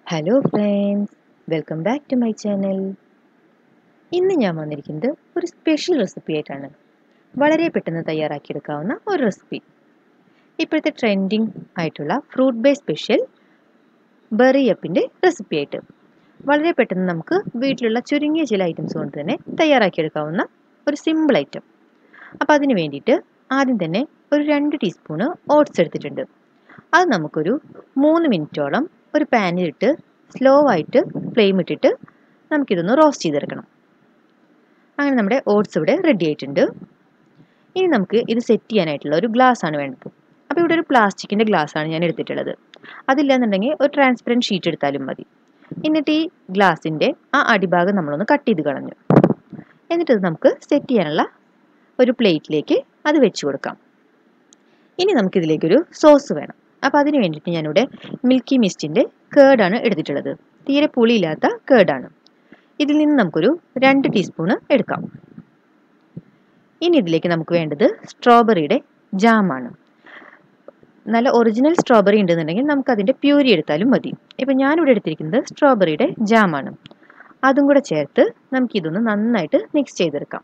hello friends welcome back to my channel ഇന്ന് ഞാൻ വന്നിരിക്കുന്നത് ഒരു സ്പെഷ്യൽ റെസിപ്പി ആയിട്ടാണ് വളരെ പെട്ടെന്ന് തയ്യാറാക്കിയെടുക്കാവുന്ന ഒരു റെസിപ്പി ഇപ്പോഴത്തെ ട്രെൻഡിങ് ആയിട്ടുള്ള ഫ്രൂട്ട് ബേസ് സ്പെഷ്യൽ ബെറി അപ്പിൻ്റെ റെസിപ്പി ആയിട്ട് വളരെ പെട്ടെന്ന് നമുക്ക് വീട്ടിലുള്ള ചുരുങ്ങിയ ചില ഐറ്റംസ് കൊണ്ട് തന്നെ തയ്യാറാക്കിയെടുക്കാവുന്ന ഒരു സിമ്പിൾ ഐറ്റം അപ്പോൾ അതിന് വേണ്ടിയിട്ട് ആദ്യം തന്നെ ഒരു രണ്ട് ടീസ്പൂണ് ഓട്സ് എടുത്തിട്ടുണ്ട് അത് നമുക്കൊരു മൂന്ന് മിനിറ്റോളം ഒരു പാനിലിട്ട് സ്ലോ ആയിട്ട് ഫ്ലെയിം ഇട്ടിട്ട് നമുക്കിതൊന്ന് റോസ്റ്റ് ചെയ്തെടുക്കണം അങ്ങനെ നമ്മുടെ ഓട്സ് ഇവിടെ റെഡി ആയിട്ടുണ്ട് ഇനി നമുക്ക് ഇത് സെറ്റ് ചെയ്യാനായിട്ടുള്ള ഒരു ഗ്ലാസ് ആണ് വേണ്ടത് അപ്പോൾ ഇവിടെ ഒരു പ്ലാസ്റ്റിക്കിൻ്റെ ഗ്ലാസ് ആണ് ഞാൻ എടുത്തിട്ടുള്ളത് അതില്ലാന്നുണ്ടെങ്കിൽ ഒരു ട്രാൻസ്പെറൻറ്റ് ഷീറ്റ് എടുത്താലും മതി എന്നിട്ട് ഈ ഗ്ലാസിൻ്റെ ആ അടിഭാഗം നമ്മളൊന്ന് കട്ട് ചെയ്ത് കളഞ്ഞു എന്നിട്ട് ഇത് നമുക്ക് സെറ്റ് ചെയ്യാനുള്ള ഒരു പ്ലേറ്റിലേക്ക് അത് വെച്ച് കൊടുക്കാം ഇനി നമുക്കിതിലേക്കൊരു സോസ് വേണം അപ്പോൾ അതിന് വേണ്ടിയിട്ട് ഞാനിവിടെ മിൽക്കി മിസ്റ്റിൻ്റെ കേർഡാണ് എടുത്തിട്ടുള്ളത് തീരെ പുളിയില്ലാത്ത കേർഡാണ് ഇതിൽ നിന്ന് നമുക്കൊരു രണ്ട് ടീസ്പൂണ് എടുക്കാം ഇനി ഇതിലേക്ക് നമുക്ക് വേണ്ടത് സ്ട്രോബെറിയുടെ ജാമാണ് നല്ല ഒറിജിനൽ സ്ട്രോബെറി ഉണ്ടെന്നുണ്ടെങ്കിൽ നമുക്ക് അതിൻ്റെ പ്യൂരി എടുത്താലും മതി ഇപ്പം ഞാനിവിടെ എടുത്തിരിക്കുന്നത് സ്ട്രോബെറിയുടെ ജാമാണ് അതും കൂടെ ചേർത്ത് നമുക്കിതൊന്ന് നന്നായിട്ട് മിക്സ് ചെയ്തെടുക്കാം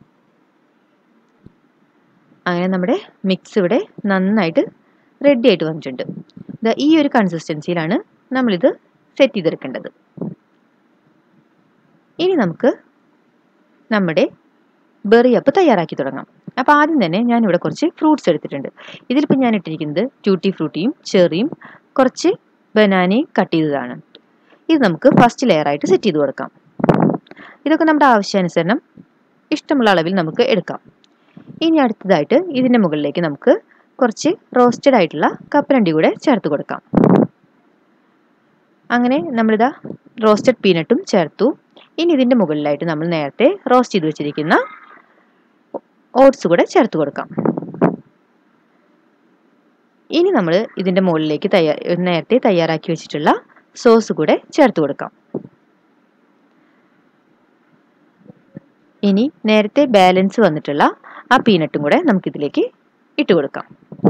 അങ്ങനെ നമ്മുടെ മിക്സ് ഇവിടെ നന്നായിട്ട് റെഡി ആയിട്ട് വന്നിട്ടുണ്ട് ഇതാ ഈ ഒരു കൺസിസ്റ്റൻസിയിലാണ് നമ്മളിത് സെറ്റ് ചെയ്തെടുക്കേണ്ടത് ഇനി നമുക്ക് നമ്മുടെ ബെറി അപ്പ് തയ്യാറാക്കി തുടങ്ങാം അപ്പോൾ ആദ്യം തന്നെ ഞാനിവിടെ കുറച്ച് ഫ്രൂട്ട്സ് എടുത്തിട്ടുണ്ട് ഇതിലിപ്പോൾ ഞാൻ ഇട്ടിരിക്കുന്നത് ട്യൂട്ടി ഫ്രൂട്ടിയും ചെറിയും കുറച്ച് ബനാനയും കട്ട് ചെയ്തതാണ് ഇത് നമുക്ക് ഫസ്റ്റ് ലെയറായിട്ട് സെറ്റ് ചെയ്ത് കൊടുക്കാം ഇതൊക്കെ നമ്മുടെ ആവശ്യാനുസരണം ഇഷ്ടമുള്ള അളവിൽ നമുക്ക് എടുക്കാം ഇനി അടുത്തതായിട്ട് ഇതിൻ്റെ മുകളിലേക്ക് നമുക്ക് കുറച്ച് റോസ്റ്റഡ് ആയിട്ടുള്ള കപ്പലണ്ടി കൂടെ ചേർത്ത് കൊടുക്കാം അങ്ങനെ നമ്മളിതാ റോസ്റ്റഡ് പീനട്ടും ചേർത്തു ഇനി ഇതിൻ്റെ മുകളിലായിട്ട് നമ്മൾ നേരത്തെ റോസ്റ്റ് ചെയ്ത് വെച്ചിരിക്കുന്ന ഓട്സ് കൂടെ ചേർത്ത് കൊടുക്കാം ഇനി നമ്മൾ ഇതിൻ്റെ മുകളിലേക്ക് തയ്യാ നേരത്തെ തയ്യാറാക്കി വെച്ചിട്ടുള്ള സോസ് കൂടെ ചേർത്ത് കൊടുക്കാം ഇനി നേരത്തെ ബാലൻസ് വന്നിട്ടുള്ള ആ പീനട്ടും കൂടെ നമുക്കിതിലേക്ക് ഇട്ട് കൊടുക്കാം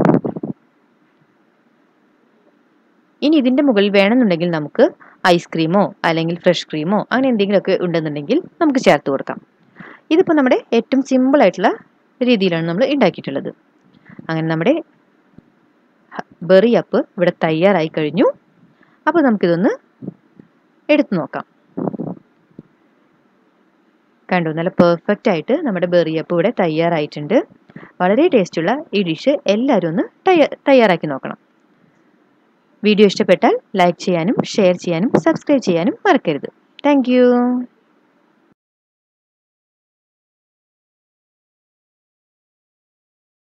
ഇനി ഇതിൻ്റെ മുകളിൽ വേണമെന്നുണ്ടെങ്കിൽ നമുക്ക് ഐസ്ക്രീമോ അല്ലെങ്കിൽ ഫ്രഷ് ക്രീമോ അങ്ങനെ എന്തെങ്കിലുമൊക്കെ ഉണ്ടെന്നുണ്ടെങ്കിൽ നമുക്ക് ചേർത്ത് കൊടുക്കാം ഇതിപ്പോൾ നമ്മുടെ ഏറ്റവും സിമ്പിൾ ആയിട്ടുള്ള രീതിയിലാണ് നമ്മൾ ഉണ്ടാക്കിയിട്ടുള്ളത് അങ്ങനെ നമ്മുടെ ബെറി അപ്പ് ഇവിടെ തയ്യാറായി കഴിഞ്ഞു അപ്പോൾ നമുക്കിതൊന്ന് എടുത്തു നോക്കാം കണ്ടു നല്ല പെർഫെക്റ്റ് ആയിട്ട് നമ്മുടെ ബെറി അപ്പ് ഇവിടെ തയ്യാറായിട്ടുണ്ട് വളരെ ടേസ്റ്റുള്ള ഈ ഡിഷ് എല്ലാവരും ഒന്ന് തയ്യാറാക്കി നോക്കണം വീഡിയോ ഇഷ്ടപ്പെട്ടാൽ ലൈക്ക് ചെയ്യാനും ഷെയർ ചെയ്യാനും സബ്സ്ക്രൈബ് ചെയ്യാനും മറക്കരുത് താങ്ക്